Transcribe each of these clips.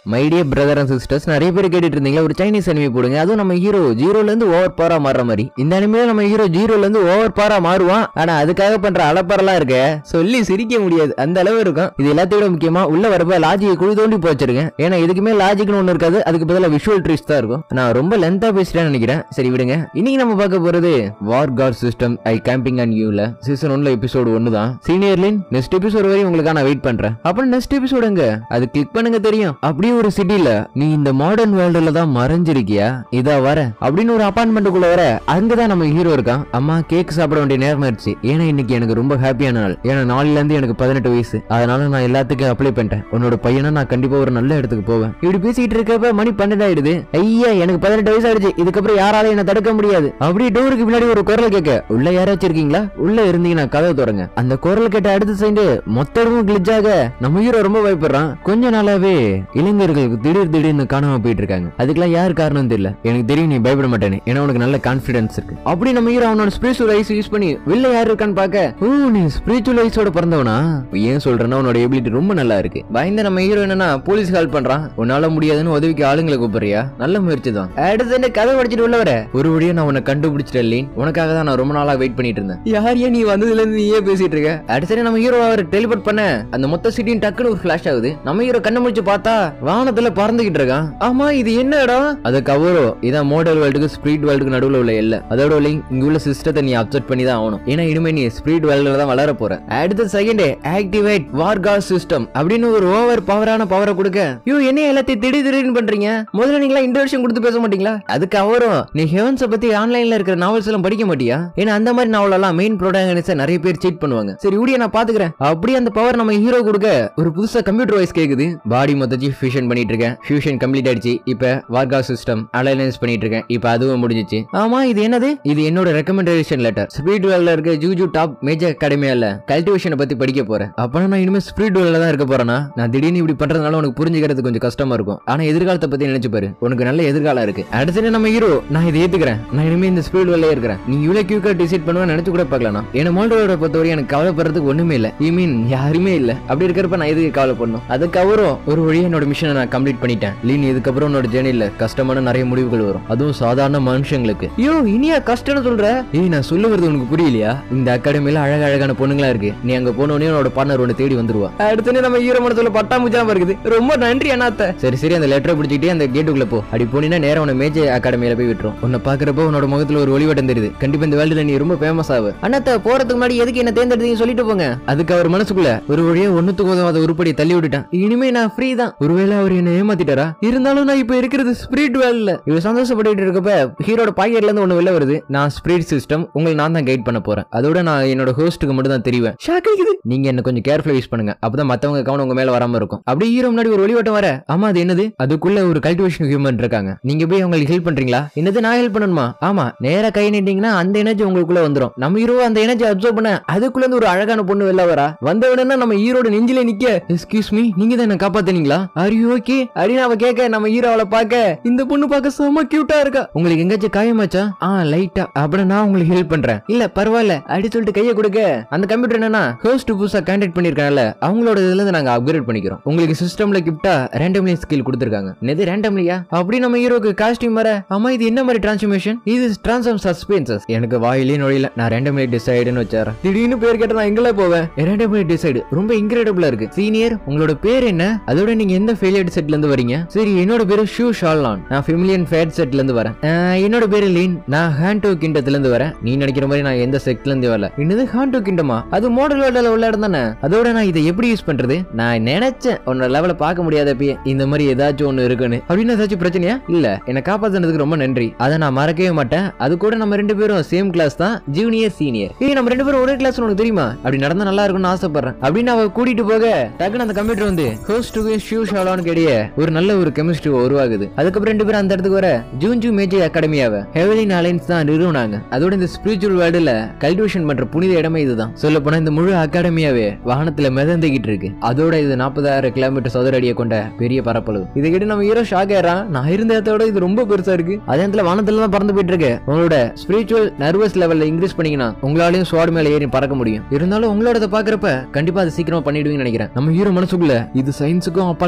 my dear brother and sisters நிறைய பேர் கேட்டுட்டு இருந்தீங்க ஒரு சைனீஸ் அனிமே போடுங்க அதுவும் நம்ம ஹீரோ ஜீரோல இருந்து ஓவர் பாரா மாறுற மாதிரி இந்த அனிமையில நம்ம ஹீரோ ஜீரோல இருந்து ஓவர் பாரா மாறுவான் ஆனா அதுக்காக பண்ற அலப்பறலாம் இருக்க சொல்லி சிரிக்க முடியாது அந்த அளவு இருக்கும் இது எல்லாத்தையும் விட முக்கியமா உள்ள வரப்ப லாஜிக்கை குழி தோண்டி போச்சிருக்கேன் ஏன்னா இதுக்குமே லாஜிக்னு ஒண்ணு இருக்காது அதுக்கு பதிலா விஷுவல் ட்ரிக்ஸ் தான் இருக்கும் நான் ரொம்ப லென்த்தா பேசிட்டேன்னு நினைக்கிறேன் சரி விடுங்க இன்னைக்கு நம்ம பார்க்க போறது war god system I camping and யூல சீசன் ஒன்ல எபிசோடு ஒன்னு தான் சீனியர்லின் நெக்ஸ்ட் எபிசோட் வரையும் உங்களுக்கு நான் வெயிட் பண்றேன் அப்புறம் நெக்ஸ்ட் எபிசோடு எங்க அது கிளிக் பண்ணுங்க தெரியும் அப்படியே ஒரு சிட்டில நீ இந்த மாடர்ன் வேர்ல்டுல தான் மறைஞ்சிருக்கியா இதா வர அப்படின்னு ஒரு அபார்ட்மெண்ட்டுக்குள்ள வர அங்கதான் நம்ம ஹீரோ இருக்கான் அம்மா கேக் சாப்பிட வேண்டிய நேரம் ஆயிடுச்சு ஏன்னா இன்னைக்கு எனக்கு ரொம்ப ஹாப்பியான நாள் ஏன்னா நாளைல இருந்து எனக்கு பதினெட்டு வயசு அதனால நான் எல்லாத்துக்கும் அப்ளை பண்ணிட்டேன் உன்னோட பையனை நான் கண்டிப்பா ஒரு நல்ல இடத்துக்கு போவேன் இப்படி பேசிட்டு இருக்கப்ப மணி பன்னெண்டு ஆயிடுது ஐயா எனக்கு பதினெட்டு வயசு ஆயிடுச்சு இதுக்கப்புறம் யாராலையும் என்ன தடுக்க முடியாது அப்படியே டோருக்கு பின்னாடி ஒரு குரல் கேட்க உள்ள யாராச்சும் இருக்கீங்களா உள்ள இருந்தீங்கன்னா கதவை திறங்க அந்த குரல் கேட்ட அடுத்த சைடு மொத்த இடமும் கிளிச்சாக நம்ம ஹீரோ ரொம்ப பயப்படுறான் கொஞ்ச நாளாவே இளைஞர்களுக்கு திடீர் திடீர்னு காணாம போயிட்டு இருக்காங்க அதுக்கெல்லாம் யார் காரணம் தெரியல எனக்கு தெரியும் நீ பயப்பட மாட்டேன்னு ஏன்னா உனக்கு நல்ல கான்பிடன்ஸ் இருக்கு அப்படி நம்ம ஹீரோ அவனோட ஸ்பிரிச்சுவல் ஐஸ் யூஸ் பண்ணி வெளில யார் இருக்கான்னு பார்க்க ஓ நீ ஸ்பிரிச்சுவல் ஐஸோட பிறந்தவனா ஏன் சொல்றேன்னா உன்னோட எபிலிட்டி ரொம்ப நல்லா இருக்கு பயந்த நம்ம ஹீரோ என்னன்னா போலீஸ் கால் பண்றான் உன்னால முடியாதுன்னு உதவிக்கு ஆளுங்களை கூப்பிடுறியா நல்ல முயற்சி தான் அடுத்து என்ன கதை படிச்சுட்டு உள்ள வர ஒரு வழியா நான் உன்னை கண்டுபிடிச்சிட்டேன் லீன் உனக்காக தான் நான் ரொம்ப நாளா வெயிட் பண்ணிட்டு இருந்தேன் யார் ஏன் நீ வந்ததுல இருந்து நீயே பேசிட்டு இருக்க அடுத்து நம்ம ஹீரோ அவர் டெலிபோர்ட் பண்ண அந்த மொத்த சிட்டியும் டக்குன்னு ஒரு ஃபிளாஷ் ஆகுது நம்ம ஹீரோ கண்ணை முடிச்சு பார்த்தா வானத்துல பறந்துகிட்டு இருக்கான் ஆமா இது என்ன இடம் அது கவரோ இதான் மோடல் வேர்ல்டுக்கு ஸ்பிரிட் வேர்ல்டுக்கு நடுவுல உள்ள எல்ல அதோட லிங்க் இங்க உள்ள சிஸ்டத்தை நீ அப்செட் பண்ணி தான் ஆகணும் ஏன்னா இனிமே நீ ஸ்பிரிட் வேர்ல்டுல தான் வளர போற அடுத்த செகண்ட் ஆக்டிவேட் வார்கா சிஸ்டம் அப்படின்னு ஒரு ஓவர் பவரான பவரை கொடுக்க ஐயோ என்ன எல்லாத்தையும் திடீர் திடீர்னு பண்றீங்க முதல்ல நீங்களா இன்ட்ரோடக்ஷன் கொடுத்து பேச மாட்டீங்களா அதுக்கு அவரும் நீ ஹெவன்ஸை பத்தி ஆன்லைன்ல இருக்கிற நாவல்ஸ் எல்லாம் படிக்க மாட்டியா ஏன்னா அந்த மாதிரி நாவல் எல்லாம் மெயின் ப்ரோட்டாகனிஸ்ட நிறைய பேர் சீட் பண்ணுவாங்க சரி உடைய நான் பாத்துக்கிறேன் அப்படியே அந்த பவர் நம்ம ஹீரோ கொடுக்க ஒரு புதுசா கம்ப்யூட்டர் வாய்ஸ் கேக்குது பாடி மொத்தத்தையும் ஃபியூஷன் பண்ணிட்டு இருக்கேன் ஃபியூஷன் கம்ப்ளீட் ஆயிடுச்சு இப்ப வார்கா சிஸ்டம் அலைலன்ஸ் பண்ணிட்டு இருக்கேன் இப்ப அதுவும் முடிஞ்சிச்சு ஆமா இது என்னது இது என்னோட ரெக்கமெண்டேஷன் லெட்டர் ஸ்பீட் வேல்ல இருக்க ஜூஜு டாப் மேஜர் அகாடமியால கல்டிவேஷனை பத்தி படிக்க போறேன் அப்ப நான் இனிமே ஸ்பீட் வேல்ல தான் இருக்க போறேனா நான் திடீர்னு இப்படி பண்றதுனால உனக்கு புரிஞ்சுக்கிறது கொஞ்சம் கஷ்டமா இருக்கும் ஆனா எதிர்காலத்தை பத்தி நினைச்சு பாரு உனக்கு நல்ல எதிர்காலம் இருக்கு அடுத்து நம்ம ஹீரோ நான் இதை ஏத்துக்கிறேன் நான் இனிமே இந்த ஸ்பீட் வேலையே இருக்கிறேன் நீ இவ்வளவு கியூக்கா டிசைட் பண்ணுவேன் நினைச்சு கூட பார்க்கலாம் ஏன்னா மோல்டோட பொறுத்தவரை எனக்கு கவலைப்படுறதுக்கு ஒண்ணுமே இல்ல ஐ மீன் யாருமே இல்ல அப்படி இருக்கிறப்ப நான் எதுக்கு கவலை பண்ணும் அதுக்கப்புறம் ஒரு வழியா என்னோட மிஷனை நான் கம்ப்ளீட் பண்ணிட்டேன் லீன் இதுக்கப்புறம் உன்னோட ஜேர்னில கஷ்டமான நிறைய முடிவுகள் வரும் அதுவும் சாதாரண மனுஷங்களுக்கு ஐயோ இனியா கஷ்டம்னு சொல்ற ஏய் நான் சொல்ல வருது உனக்கு புரியலையா இந்த அகாடமில அழக அழகான பொண்ணுங்களா இருக்கு நீ அங்க போன உடனே உன்னோட பார்ட்னர் ஒன்னு தேடி வந்துருவா அடுத்து நம்ம ஈர மனசுல பட்டாமுச்சாம இருக்குது ரொம்ப நன்றி அண்ணாத்த சரி சரி அந்த லெட்டரை பிடிச்சிக்கிட்டே அந்த கேட்டுக்குள்ள போ அப்படி போனீங்கன்னா நேரம் உன்னை மேஜை அகாடமியில போய் விட்டுரும் உன்னை பாக்குறப்போ உன்னோட முகத்துல ஒரு ஒளிவட்டம் தெரியுது கண்டிப்பா இந்த வேர்ல்டுல நீ ரொம்ப ஃபேமஸ் ஆகு அண்ணாத்த போறதுக்கு முன்னாடி எதுக்கு என்ன தேர்ந்தெடுத்தீங்க சொல்லிட்டு போங்க அதுக்கு அவர் மனசுக்குள்ள ஒரு வழியா ஒண்ணுத்துக்கு உதவாத உருப்படி தள்ளி விட்டுட்டான் இனிமே நான் ஃப்ரீ தான் ஒருவேளை அவர் என்ன ஏமாத்திட்டாரா இருந்தாலும் நான் இப்ப இருக்கிறது ஸ்பிரிட் வேல்ல இவர் சந்தோஷப்பட்டு இருக்கப்ப ஹீரோட பாக்கெட்ல இருந்து ஒண்ணு வெளில வருது நான் ஸ்பிரிட் சிஸ்டம் உங்களை நான் தான் கைட் பண்ண போறேன் அதோட நான் என்னோட ஹோஸ்ட்டுக்கு மட்டும் தான் தெரிவேன் ஷாக் அடிக்குது நீங்க என்ன கொஞ்சம் கேர்ஃபுல்லா யூஸ் பண்ணுங்க அப்பதான் மத்தவங்க கவனம் உங்க மேல வராம இருக்கும் அப்படியே ஹீரோ முன்னாடி ஒரு ஒளிவட்டம் வர ஆமா அது என்னது அதுக்குள்ள ஒரு கல்டிவேஷன் ஹியூமன் இருக்காங்க நீங்க போய் அவங்களுக்கு ஹெல்ப் பண்றீங்களா என்னது நான் ஹெல்ப் பண்ணணுமா ஆமா நேரா கை நீட்டீங்கன்னா அந்த எனர்ஜி உங்களுக்குள்ள வந்துரும் நம்ம ஹீரோ அந்த எனர்ஜி அப்சர்வ் பண்ண அதுக்குள்ள இருந்து ஒரு அழகான பொண்ணு வெளில வரா வந்த உடனே நம்ம ஹீரோட நெஞ்சில நிக்க எக்ஸ்கியூஸ் மீ நீங்க தான் என்ன காப்பாத்துனீங்களா ஆர் யூ ஓகே அப்படின்னு அவ கேட்க நம்ம ஹீரோவளை பார்க்க இந்த பொண்ணு பார்க்க செம கியூட்டா இருக்கா உங்களுக்கு எங்கேயாச்சும் காயமாச்சா ஆ லைட்டா அப்புறம் நான் உங்களுக்கு ஹெல்ப் பண்றேன் இல்ல பரவாயில்ல அப்படி சொல்லிட்டு கையை கொடுக்க அந்த கம்ப்யூட்டர் என்னன்னா ஹோஸ்ட் புதுசா கான்டாக்ட் பண்ணிருக்காங்கல்ல அவங்களோட இதுல இருந்து நாங்க அப்கிரேட் பண்ணிக்கிறோம் உங்களுக்கு சிஸ்டம்ல கிஃப்டா ரேண்டம்லி ஸ்கில் கொடுத்துருக்காங்க என்னது ரேண்டம்லியா அப்படி நம்ம ஹீரோக்கு காஸ்டியூம் வர ஆமா இது என்ன மாதிரி டிரான்ஸ்ஃபர்மேஷன் இது டிரான்ஸ்ஃபார்ம் சஸ்பென்சஸ் எனக்கு வாயிலே நுழையில நான் ரேண்டம்லி டிசைடுன்னு வச்சாரன் திடீர்னு பேர் கேட்ட நான் எங்கல போவேன் ரேண்டம்லி டிசைடு ரொம்ப இன்கிரெடிபிளா இருக்கு சீனியர் உங்களோட பேர் என்ன அதோட நீங்க எந்த ஃபெயிலியர் செட்ல இருந்து வரீங்க சரி என்னோட பேரு ஷூ ஷால்லான் நான் ஃபெமிலியன் ஃபேட் செட்ல இருந்து வரேன் அஹ், என்னோட பேரு லீன் நான் ஹாண்டோ கிண்டத்துல இருந்து வரேன் நீ நினைக்கிற மாதிரி நான் எந்த செக்ட்ல இருந்து வரல என்னது ஹாண்டோ கிண்டமா அது மாடல் வேர்ல்ட்ல உள்ள இடம் தானே அதோட நான் இதை எப்படி யூஸ் பண்றது நான் நினைச்சேன் உன்னோட லெவல பார்க்க முடியாதப்பயே இந்த மாதிரி ஏதாச்சும் ஒண்ணு இருக்குன்னு அப்படின்னு ஏதாச்சும் பிரச்சனையா இல்ல என்னை காப்பாத்துனதுக்கு ரொம்ப நன்றி அதை நான் மறக்கவே மாட்டேன் அது கூட நம்ம ரெண்டு பேரும் சேம் கிளாஸ் தான் ஜூனியர் சீனியர் ஏய் நம்ம ரெண்டு பேரும் ஒரே கிளாஸ் உனக்கு தெரியுமா அப்படி நடந்தா நல்லா இருக்கும்னு ஆசைப்படுறேன் அப்படின்னு அவ கூட்டிட்டு போக டக்குன்னு அந்த கம்ப்யூட்டர் வந்து ஹோஸ்டுக்கு ஷூ ஷாலானுக்கு இடையே ஒரு நல்ல ஒரு கெமிஸ்ட்ரி உருவாகுது அதுக்கப்புறம் ரெண்டு பேரும் அந்த இடத்துக்கு வர ஜூன் ஜூ மேஜர் அகாடமியாவை ஹெவலின் அலைன்ஸ் தான் நிறுவனாங்க அதோட இந்த ஸ்பிரிச்சுவல் வேர்ல்டுல கல்டிவேஷன் பண்ற புனித இடமே இதுதான் சொல்ல போனா இந்த முழு அகாடமியாவே வாகனத்துல மிதந்துகிட்டு இருக்கு அதோட இது நாற்பதாயிரம் கிலோமீட்டர் சதுர அடியை கொண்ட பெரிய பரப்பளவு இதை கேட்டு நம்ம ஹீரோ ஷாக் ஆயிடுறான் நான் இருந்த இடத்தோட இது ரொம்ப பெருசா இருக்கு அதே நேரத்துல வானத்துல தான் பறந்து போயிட்டு இருக்கு உங்களோட ஸ்பிரிச்சுவல் நர்வஸ் லெவல்ல இன்க்ரீஸ் பண்ணீங்கன்னா உங்களாலையும் ஸ்வாட் மேல ஏறி பறக்க முடியும் இருந்தாலும் உங்களோட பாக்குறப்ப கண்டிப்பா அது சீக்கிரமா பண்ணிடுவீங்கன்னு நினைக்கிறேன் நம்ம ஹீரோ மனசுக்குள்ள இது சயின்ஸுக்கும் அப்பால் பட்டது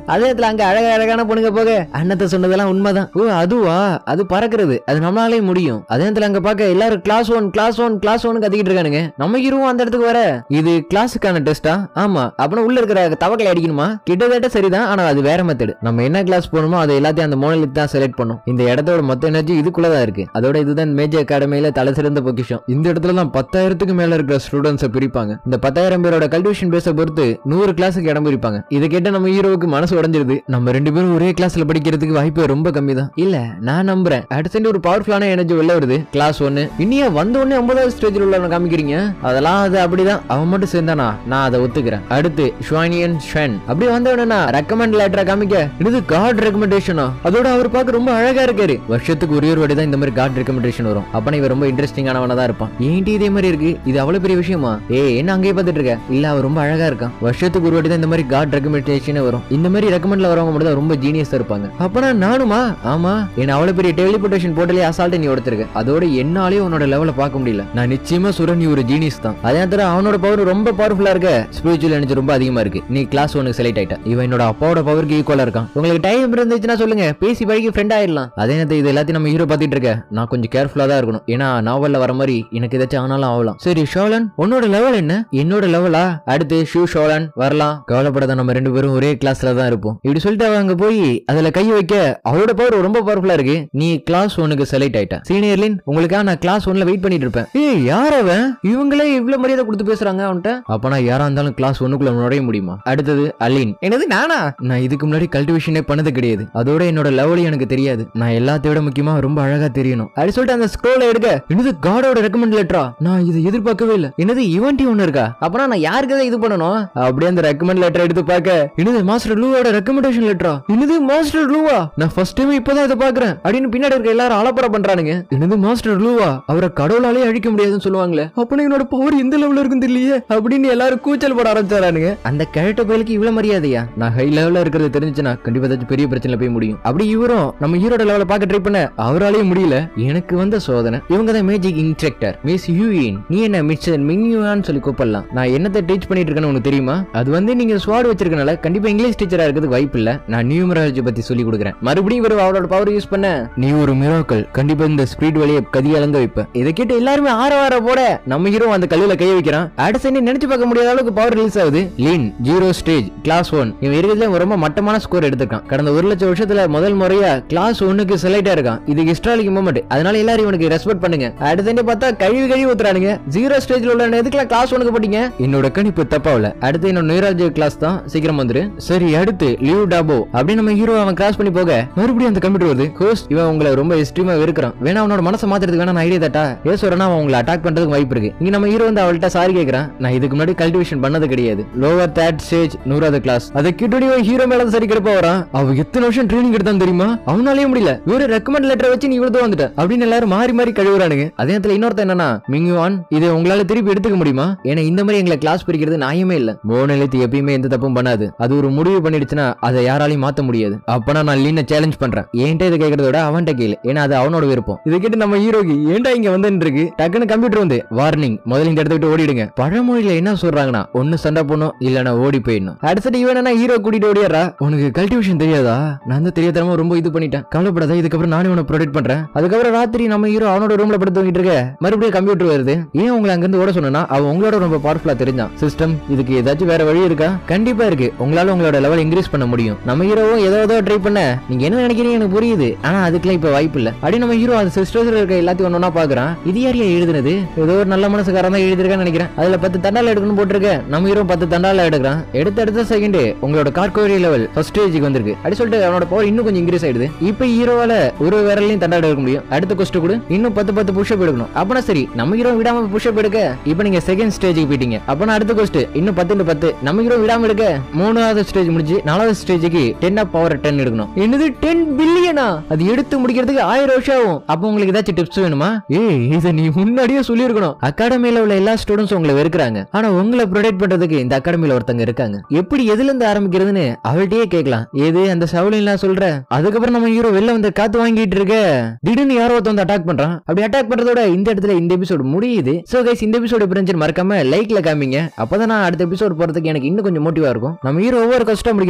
அதே இடத்துல அங்க அழகா அழகான பொண்ணுங்க போக அண்ணத்தை சொன்னதெல்லாம் உண்மைதான் ஓ அதுவா அது பறக்கிறது அது நம்மளாலே முடியும் அதே இடத்துல அங்க பார்க்க எல்லாரும் class one class one class one கத்திக்கிட்டு இருக்கானுங்க நம்ம ஹீரோவும் அந்த இடத்துக்கு வர இது கிளாஸுக்கான டெஸ்டா ஆமா அப்படின்னா உள்ள இருக்கிற தவக்கலை அடிக்கணுமா கிட்டத்தட்ட சரிதான் ஆனா அது வேற மெத்தடு நம்ம என்ன கிளாஸ் போகணுமோ அதை எல்லாத்தையும் அந்த மோனலித் தான் செலக்ட் பண்ணும் இந்த இடத்தோட மொத்த எனர்ஜி இதுக்குள்ளதான் இருக்கு அதோட இதுதான் மேஜர் அகாடமியில தலை சிறந்த பொக்கிஷம் இந்த இடத்துல தான் பத்தாயிரத்துக்கு மேல இருக்கிற ஸ்டூடெண்ட்ஸை பிரிப்பாங்க இந்த பத்தாயிரம் பேரோட கல்டிவேஷன் பேஸை பொறுத்து நூறு கிளாஸுக்கு இடம் பிரிப்பாங்க இதை கேட்ட நம்ம ஹீரோவுக்கு மனசு உடைஞ்சிருது நம்ம ரெண்டு பேரும் ஒரே கிளாஸ்ல படிக்கிறதுக்கு வாய்ப்பு ரொம்ப கம்மி தான் இல்ல நான் நம்புறேன் அடுத்த ஒரு பவர்ஃபுல்லான எனர்ஜி வெளில வருது கிளாஸ் ஒன்னு இனியா வந்த உடனே ஐம்பதாவது ஸ்டேஜில் உள்ளவன காமிக்கிறீங்க அதெல்லாம் அது அப்படிதான் அவன் மட்டும் சேர்ந்தானா நான் அதை ஒத்துக்கிறேன் அடுத்து ஷுவானியன் ஷென் அப்படி வந்தவனா ரெக்கமெண்ட் லெட்டரை காமிக்க இது காட் ரெக்கமெண்டேஷனா அதோட அவர் பார்க்க ரொம்ப அழகா இருக்காரு வருஷத்துக்கு ஒரே ஒரு வாட்டி தான் இந்த மாதிரி காட் ரெக்கமெண்டேஷன் வரும் அப்பனா இவன் ரொம்ப இன்ட்ரெஸ்டிங்கானவனா தான் இருப்பான் ஏன்டி இதே மாதிரி இருக்கு இது அவ்வளவு பெரிய விஷயமா ஏய் என்ன அங்கேயே பார்த்துட்டு இருக்க இல்ல அவர் ரொம்ப அழகா இருக்கான் வருஷத்துக்கு ஒரு வாட்டி தான் இந்த மாதிரி காட் ரெக்கமெண்டேஷன் வரும் இந்த மாதிரி ரெக்கமெண்ட்ல வரவங்க மட்டும் தான் ரொம்ப ஜீனியஸா இருப்பாங்க அப்பனா நானுமா ஆமா என்ன அவ்வளவு பெரிய டெலிபோர்டேஷன் போர்ட்டலே அசால்ட்டை நீ ஒருத்தருக்க அதோட என்னாலே உன்னோட லெவலை பார்க்க முடியல நான் நிச்சயமா சுரன் நீ ஒரு ஜீனியஸ் தான் அதே நேரத்துல அவனோட பவர் ரொம்ப பவர்ஃபுல்லா இருக்க ஸ்பிரிச்சுவல் எனர்ஜி ரொம்ப அதிகமா இருக்கு நீ கிளாஸ் ஒனுக்கு செலக்ட் ஆயிட்ட இவன் என்னோட அப்பாவோட பவருக்கு ஈக்குவலா இருக்கான் உங்களுக்கு டைம் இருந்துச்சுன்னா சொல்லுங்க பேசி பழகி ஃப்ரெண்ட் ஆயிடலாம் அதே நேரத்தில் இது எல்லாத்தையும் நம்ம ஹீரோ பார்த்துட்டு இருக்க நான் கொஞ்சம் கேர்ஃபுல்லா தான் இருக்கணும் ஏன்னா நாவல்ல வர மாதிரி எனக்கு ஏதாச்சும் ஆனாலும் ஆகலாம் சரி ஷோலன் உன்னோட லெவல் என்ன என்னோட லெவலா அடுத்து ஷூ ஷோலன் வரலாம் கவலைப்படாத நம்ம ரெண்டு பேரும் ஒரே கிளாஸ்ல தான் இருப்போம் இப்படி சொல்லிட்டு அவன் அங்க போய் அதுல கை வைக்க அவரோட பவர் ரொம்ப பவர்ஃபுல்லா இருக்கு நீ கிளாஸ் ஒனுக்கு செலக்ட் ஆயிட்ட சீனியர்லின் உங்களுக்காக நான் கிளாஸ் ஒன்ல வெயிட் பண்ணிட்டு இருப்பேன் ஏய் யார் அவன் இவங்களே இவ்வளவு மரியாதை கொடுத்து பேசுறாங்க அவன்கிட்ட அப்ப நான் யாரா இருந்தாலும் கிளாஸ் ஒன்னுக்குள்ள நுழைய முடியுமா அடுத்தது அலின் என்னது நானா நான் இதுக்கு முன்னாடி கல்டிவேஷனே பண்ணது கிடையாது அதோட என்னோட லெவலும் எனக்கு தெரியாது நான் எல்லாத்தையும் விட முக்கியமா ரொம்ப அழகா தெரியணும் அப்படி சொல்லிட்டு அந்த ஸ்க்ரோல எடுக்க என்னது காடோட ரெக்கமெண்ட் லெட்டரா நான் இதை எதிர்பார்க்கவே இல்லை என்னது ஈவெண்ட் ஒன்னு இருக்கா அப்பனா நான் யாருக்கு தான் இது பண்ணணும் அப்படியே அந்த ரெக்கமெண்ட் லெட்டர் எடுத்து பார்க்க என்னது மாஸ்டர் லூவோட ரெக்கமெண்டேஷன் லெட்டரா என்னது மாஸ்டர் லூவா நான் ஃபர்ஸ்ட் டைம் இப்பதான் இதை பாக்குறேன் அப்படின்னு பின்னாடி இருக்க எல்லாரும் அலப்பற பண்றானுங்க என்னது மாஸ்டர் லூவா அவரை கடவுளாலே அழிக்க முடியாதுன்னு சொல்லுவாங்களே அப்ப என்னோட பவர் எந்த லெவல்ல இருக்கும் தெரியலையே அப்படின்னு எல்லாரும் கூச்சல் போட ஆரம்பிச்சாரானுங்க அந்த கேரட்ட பயலுக்கு இவ்வளவு மரியாதையா நான் ஹை லெவல்ல இருக்கிறது தெரிஞ்சுச்சுன்னா கண்டிப்பா ஏதாச்சும் பெரிய பிரச்சனை போய் முடியும் அப்படி இவரும் நம்ம ஹீரோட லெவல பார்க்க ட்ரை பண்ண அவராலேயே முடியல எனக்கு வந்த சோதனை இவங்க தான் மேஜிக் இன்ஸ்ட்ரக்டர் மிஸ் யூயின் நீ என்ன மிஸ்டர் மின்யூயான்னு சொல்லி கூப்பிடலாம் நான் என்னத்தை டீச் பண்ணிட்டு இருக்கேன்னு உனக்கு தெரியுமா அது வந்து நீங்க ஸ்வாட் வச்சிருக்கனால கண்டிப்பா இங்கிலீஷ் டீச்சரா இருக்கிறதுக்கு வாய்ப்பு இல்ல நான் நியூமராலஜி பத்தி சொல்லி கொடுக்குறேன் மறுபடியும் இவர் அவரோட பவர் யூஸ் பண்ண நீ ஒரு மிராக்கள் கண்டிப்பா இந்த ஸ்பீட் வழியை கதியலங்க வைப்ப இதை கேட்டு எல்லாருமே ஆற வார போட நம்ம ஹீரோ அந்த கல்லுல கை வைக்கிறான் அடுத்த செகண்ட் நினைச்சு பார்க்க முடியாத அளவுக்கு பவர் ரிலீஸ் ஆகுது லீன் ஜீரோ ஸ்டேஜ் கிளாஸ் ஒன் இவன் இருக்கிறதுல ரொம்ப மட்டமான ஸ்கோர் எடுத்திருக்கான் கடந்த ஒரு லட்சம் வருஷத்துல முதல் முறையா கிளாஸ் ஒன்னுக்கு செலக்டா இருக்கான் இது ஹிஸ்டாலிக் மூமெண்ட் அதனால எல்லாரும் இவனுக்கு ரெஸ்பெக்ட் பண்ணுங்க அடுத்த பார்த்தா கழுவி கழுவி ஊத்துறானுங்க ஜீரோ ஸ்டேஜ்ல உள்ள எதுக்குலாம் கிளாஸ் ஒனுக்கு போட்டீங்க என்னோட கணிப்பு தப்பாவல அடுத்து என்னோட நியூராஜ் கிளாஸ் தான் சீக்கிரம் வந்துரு சரி அடுத்து லியூ டாபோ அப்படி நம்ம ஹீரோ அவன் கிராஸ் பண்ணி போக மறுபடியும் அந்த கம்ப்யூட்டர் வருது ஹோஸ்ட் இவன் உங்களை ரொம்ப எக்ஸ்ட்ரீமா வெறுக்கிறான் வேணா அவனோட மனசை மாத்துறதுக்கு வேணா நான் ஐடியா தட்டா ஏசுவரனா அவன் உங்களை அட்டாக் பண்றதுக்கு வாய்ப்பு இருக்கு இங்க நம்ம ஹீரோ வந்து அவள்கிட்ட சாரி கேக்குறான் நான் இதுக்கு முன்னாடி கல்டிவேஷன் பண்ணது கிடையாது லோவர் தேர்ட் ஸ்டேஜ் நூறாவது கிளாஸ் அதை கிட்டடி ஹீரோ மேல சரி கிடப்ப வரான் அவ எத்தனை வருஷம் ட்ரைனிங் எடுத்தான் தெரியுமா அவனாலேயே முடியல இவரு ரெக்கமெண்ட் லெட்டர் வச்சு நீ இவ்வளவு வந்துட்ட அப்படின்னு எல்லாரும் மாறி மாறி கழுவுறானுங்க அதே நேரத்துல இன்னொருத்த என்னன்னா மிங்குவான் இதை உங்களால திருப்பி எடுத்துக்க முடியுமா ஏன்னா இந்த மாதிரி எங்களை கிளாஸ் பிரிக்கிறது நியாயமே இல்ல மோனலித்து எப்பயுமே எந்த தப்பும் பண்ணாது அது ஒரு முடிவு பண்ணிடுச்சுன்னா அதை யாராலையும் மாத்த முடியாது அப்பனா நான் லீனை சேலஞ்ச் பண்றேன் என்கிட்ட இதை கேட்கறத விட அவன்கிட்ட கேளு ஏன்னா அது அவனோட விருப்பம் இதை கேட்டு நம்ம ஹீரோக்கு ஏன்டா இங்க வந்து இருக்கு டக்குன்னு கம்ப்யூட்டர் வந்து வார்னிங் முதல்ல இந்த இடத்த விட்டு ஓடிடுங்க பழமொழியில என்ன சொல்றாங்கன்னா ஒண்ணு சண்டை போடணும் இல்லனா ஓடி போயிடணும் அடுத்தது இவன் என்ன ஹீரோ கூட்டிட்டு ஓடிடுறா உனக்கு கல்டிவேஷன் தெரியாதா நான் தான் தெரியாதரமா ரொம்ப இது பண்ணிட்டேன் கவலைப்படாத இதுக்கப்புறம் நானே உன ப்ரொடெக்ட் பண்றேன் அதுக்கப்புறம் ராத்திரி நம்ம ஹீரோ அவனோட ரூம்ல படுத்து தூங்கிட்டு இருக்க மறுபடியும் கம்ப்யூட்டர் வருது ஏன் உங்களை அங்கிருந்து ஓட சொன்னா அவன் உங்களோட ரொம்ப பவர்ஃபுல்லா தெரிஞ்சான் சிஸ்டம் இதுக்கு ஏதாச்சும் வேற வழி இருக்கா கண்டிப்பா இருக்கு உங்களால உங்களோட லெவல் இன்க்ரீஸ் பண்ண முடியும் நம்ம ஹீரோவும் ஏதோ ஏதோ ட்ரை பண்ண நீங்க என்ன நினைக்கிறீங்க எனக்கு புரியுது ஆனா அதுக்கெல்லாம் இப்ப வாய்ப்பு இல்ல அப்படி நம்ம ஹீரோ அந்த சிஸ்டர்ஸ்ல இருக்க எல்லாத்தையும் ஒன்னொன்னா பாக்குறான் இது யாரையா எழுதுனது ஏதோ ஒரு நல்ல மனசுக்காரன் தான் எழுதிருக்கான்னு நினைக்கிறேன் அதுல பத்து தண்டால எடுக்கணும் போட்டிருக்க நம்ம ஹீரோ பத்து தண்டால எடுக்கிறான் எடுத்த அடுத்த செகண்ட் உங்களோட கார்கோரி லெவல் ஃபர்ஸ்ட் ஸ்டேஜுக்கு வந்திருக்கு அப்படி சொல்லிட்டு அவனோட பவர் இன்னும் கொஞ்சம் இன்க்ரீஸ் ஆயிடுது இப்போ ஹீரோவால ஒரு விரலையும் தண்டாட எடுக்க முடியும் அடுத்த கொஸ்ட் கூட இன்னும் பத்து பத்து புஷ்அப் எடுக்கணும் அப்பனா சரி நம்ம ஹீரோ விடாம புஷ்அப் எடுக்க இப்போ நீங்க செகண்ட் ஸ்டேஜுக்கு போயிட்டீங்க அப்பனா அடுத்த கொஸ்ட் இன்னும் பத்து into பத்து நம்ம ஹீரோ விடாம எடுக்க மூணாவது ஸ்டேஜ் முடிஞ்சு நாலாவது ஸ்டேஜுக்கு டென் ஆஃப் பவர் டென் எடுக்கணும் என்னது டென் பில்லியனா அது எடுத்து முடிக்கிறதுக்கு ஆயிரம் வருஷம் ஆகும் அப்போ உங்களுக்கு ஏதாச்சும் டிப்ஸ் வேணுமா ஏய் இதை நீ முன்னாடியே சொல்லியிருக்கணும் அகாடமியில உள்ள எல்லா ஸ்டூடெண்ட்ஸும் உங்களை வெறுக்கிறாங்க ஆனா உங்களை ப்ரொடெக்ட் பண்றதுக்கு இந்த அகாடமியில ஒருத்தங்க இருக்காங்க எப்படி எதுல இருந்து ஆரம்பிக்கிறதுன்னு அவள்கிட்டயே கேட்கலாம் ஏது அந்த சவுலின்லாம் சொல்ற அதுக்கப்புறம் நம்ம ஹீரோ வெளில வந்து காத்து வாங்கிட்டு இருக்க திடீர்னு யாரோ ஒருத்தன் வந்து அட்டாக் பண்றான் அப்படி அட்டாக் பண்றதோட இந்த இடத்துல இந்த எபிசோடு முடியுது சோ கைஸ் இந்த எபிசோடு பிரிஞ்சு மறக்காம லைக்ல காமிங்க அப்பதான் நான் அடுத்த எபிசோட் போறதுக்கு எனக்கு இன்னும் கொஞ்சம் மோட்டிவா இருக்கும் நம்ம ஹீரோ ஒவ்வொரு கஷ்டம் முடிக்கிற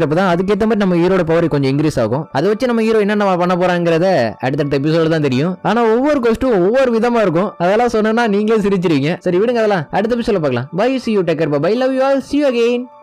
அப்படிங்கிறப்ப தான் அதுக்கேற்ற மாதிரி நம்ம ஹீரோட பவர் கொஞ்சம் இன்க்ரீஸ் ஆகும் அதை வச்சு நம்ம ஹீரோ என்னென்ன பண்ண போறாங்கிறத அடுத்தடுத்த எபிசோடு தான் தெரியும் ஆனா ஒவ்வொரு கொஸ்டும் ஒவ்வொரு விதமா இருக்கும் அதெல்லாம் சொன்னா நீங்களே சிரிச்சிருவீங்க சரி விடுங்க அதெல்லாம் அடுத்த எபிசோட பார்க்கலாம் bye see you take care bye love you all see you again